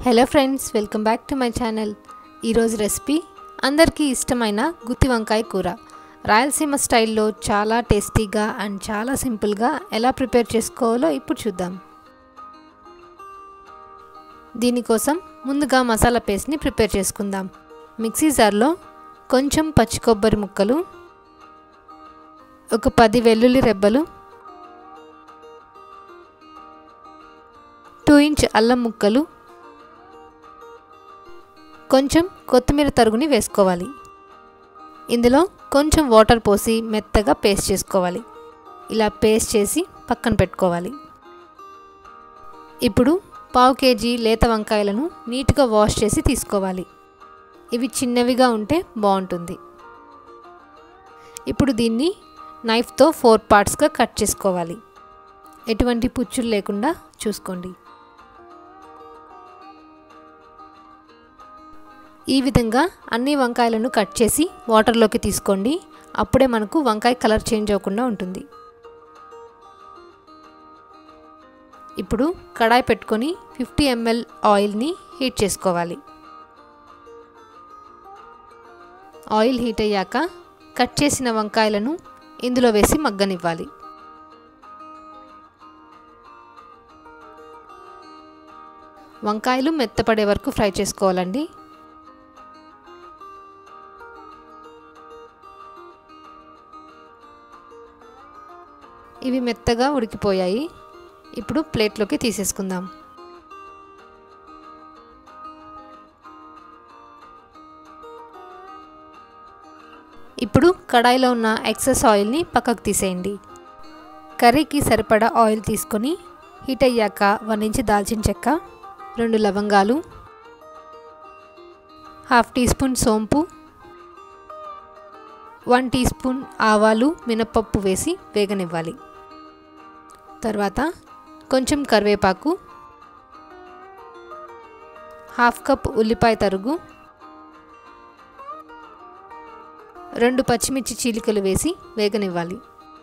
hello friends welcome back to my channel ఈరోజు recipe అందరికీ ఇష్టమైన గుత్తి వంకాయ కూర రాయలసీమ స్టైల్లో చాలా టేస్టీగా అండ్ చాలా సింపుల్గా ఎలా ప్రిపేర్ చేసుకోవాలో ఇప్పుడు చూద్దాం దీనికోసం ముందుగా మసాలా పేస్ట్ని ప్రిపేర్ చేసుకుందాం మిక్సీ జార్లో కొంచెం పచ్చి కొబ్బరి ముక్కలు ఒక పది వెల్లుల్లి రెబ్బలు టూ ఇంచ్ అల్లం ముక్కలు కొంచెం కొత్తిమీర తరుగుని వేసుకోవాలి ఇందులో కొంచెం వాటర్ పోసి మెత్తగా పేస్ట్ చేసుకోవాలి ఇలా పేస్ట్ చేసి పక్కన పెట్టుకోవాలి ఇప్పుడు పావు కేజీ లేత వంకాయలను నీట్గా వాష్ చేసి తీసుకోవాలి ఇవి చిన్నవిగా ఉంటే బాగుంటుంది ఇప్పుడు దీన్ని నైఫ్తో ఫోర్ పార్ట్స్గా కట్ చేసుకోవాలి ఎటువంటి పుచ్చులు లేకుండా చూసుకోండి ఈ విధంగా అన్ని వంకాయలను కట్ చేసి వాటర్లోకి తీసుకోండి అప్పుడే మనకు వంకాయ కలర్ చేంజ్ అవ్వకుండా ఉంటుంది ఇప్పుడు కడాయి పెట్టుకొని ఫిఫ్టీ ఎంఎల్ ఆయిల్ని హీట్ చేసుకోవాలి ఆయిల్ హీట్ అయ్యాక కట్ చేసిన వంకాయలను ఇందులో వేసి మగ్గనివ్వాలి వంకాయలు మెత్తపడే వరకు ఫ్రై చేసుకోవాలండి ఇవి మెత్తగా ఉడికిపోయాయి ఇప్పుడు ప్లేట్లోకి తీసేసుకుందాం ఇప్పుడు కడాయిలో ఉన్న ఎక్సెస్ ఆయిల్ని పక్కకు తీసేయండి కర్రీకి సరిపడా ఆయిల్ తీసుకొని హీట్ అయ్యాక వన్ ఇంచ్ దాల్చిన చెక్క రెండు లవంగాలు హాఫ్ టీ స్పూన్ సోంపు వన్ టీ స్పూన్ ఆవాలు మినపప్పు వేసి వేగనివ్వాలి తర్వాత కొంచెం కరివేపాకు హాఫ్ కప్ ఉల్లిపాయ తరుగు రెండు పచ్చిమిర్చి చీలికలు వేసి వేగనివ్వాలి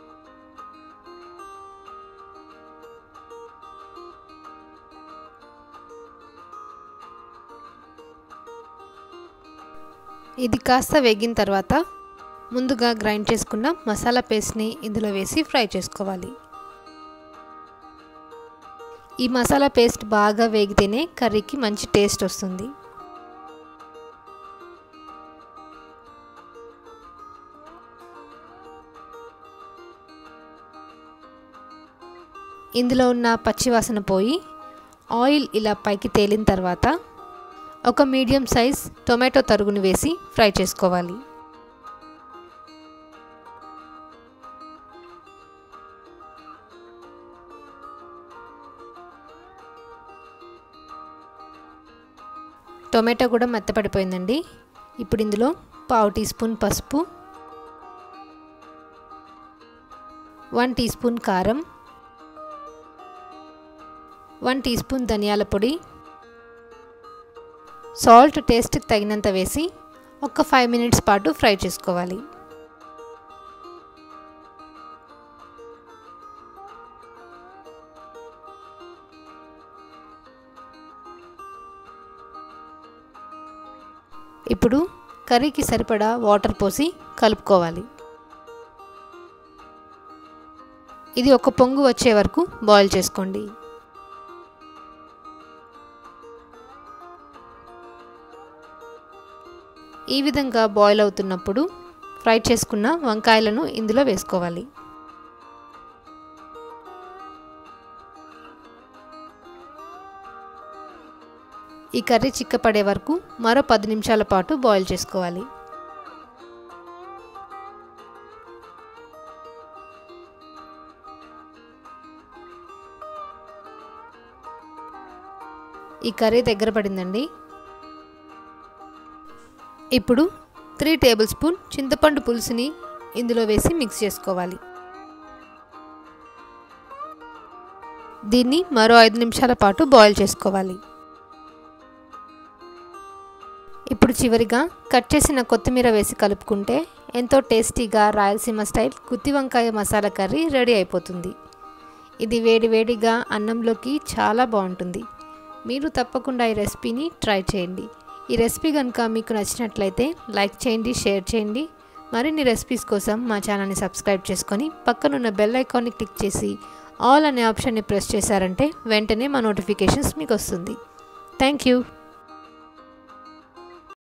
ఇది కాస్త వేగిన తర్వాత ముందుగా గ్రైండ్ చేసుకున్న మసాలా పేస్ట్ని ఇందులో వేసి ఫ్రై చేసుకోవాలి ఈ మసాలా పేస్ట్ బాగా వేగితేనే కర్రీకి మంచి టేస్ట్ వస్తుంది ఇందులో ఉన్న పచ్చివాసన పోయి ఆయిల్ ఇలా పైకి తేలిన తర్వాత ఒక మీడియం సైజ్ టొమాటో తరుగుని వేసి ఫ్రై చేసుకోవాలి టొమాటో కూడా మెత్తపడిపోయిందండి ఇప్పుడు ఇందులో పావు టీ స్పూన్ పసుపు వన్ టీ స్పూన్ కారం వన్ టీ స్పూన్ ధనియాల పొడి సాల్ట్ టేస్ట్కి తగినంత వేసి ఒక ఫైవ్ మినిట్స్ పాటు ఫ్రై చేసుకోవాలి ఇప్పుడు కర్రీకి సరిపడా వాటర్ పోసి కలుపుకోవాలి ఇది ఒక పొంగు వచ్చే వరకు బాయిల్ చేసుకోండి ఈ విధంగా బాయిల్ అవుతున్నప్పుడు ఫ్రై చేసుకున్న వంకాయలను ఇందులో వేసుకోవాలి ఈ కర్రీ చిక్కపడే వరకు మరో పది నిమిషాల పాటు బాయిల్ చేసుకోవాలి ఈ కర్రీ దగ్గర పడిందండి ఇప్పుడు త్రీ టేబుల్ స్పూన్ చింతపండు పులుసుని ఇందులో వేసి మిక్స్ చేసుకోవాలి దీన్ని మరో ఐదు నిమిషాల పాటు బాయిల్ చేసుకోవాలి ఇప్పుడు చివరిగా కట్ చేసిన కొత్తిమీర వేసి కలుపుకుంటే ఎంతో టేస్టీగా రాయలసీమ స్టైల్ గుత్తి వంకాయ మసాలా కర్రీ రెడీ అయిపోతుంది ఇది వేడి వేడిగా అన్నంలోకి చాలా బాగుంటుంది మీరు తప్పకుండా ఈ రెసిపీని ట్రై చేయండి ఈ రెసిపీ కనుక మీకు నచ్చినట్లయితే లైక్ చేయండి షేర్ చేయండి మరిన్ని రెసిపీస్ కోసం మా ఛానల్ని సబ్స్క్రైబ్ చేసుకొని పక్కనున్న బెల్ ఐకాన్ని క్లిక్ చేసి ఆల్ అనే ఆప్షన్ని ప్రెస్ చేశారంటే వెంటనే మా నోటిఫికేషన్స్ మీకు వస్తుంది థ్యాంక్ యూ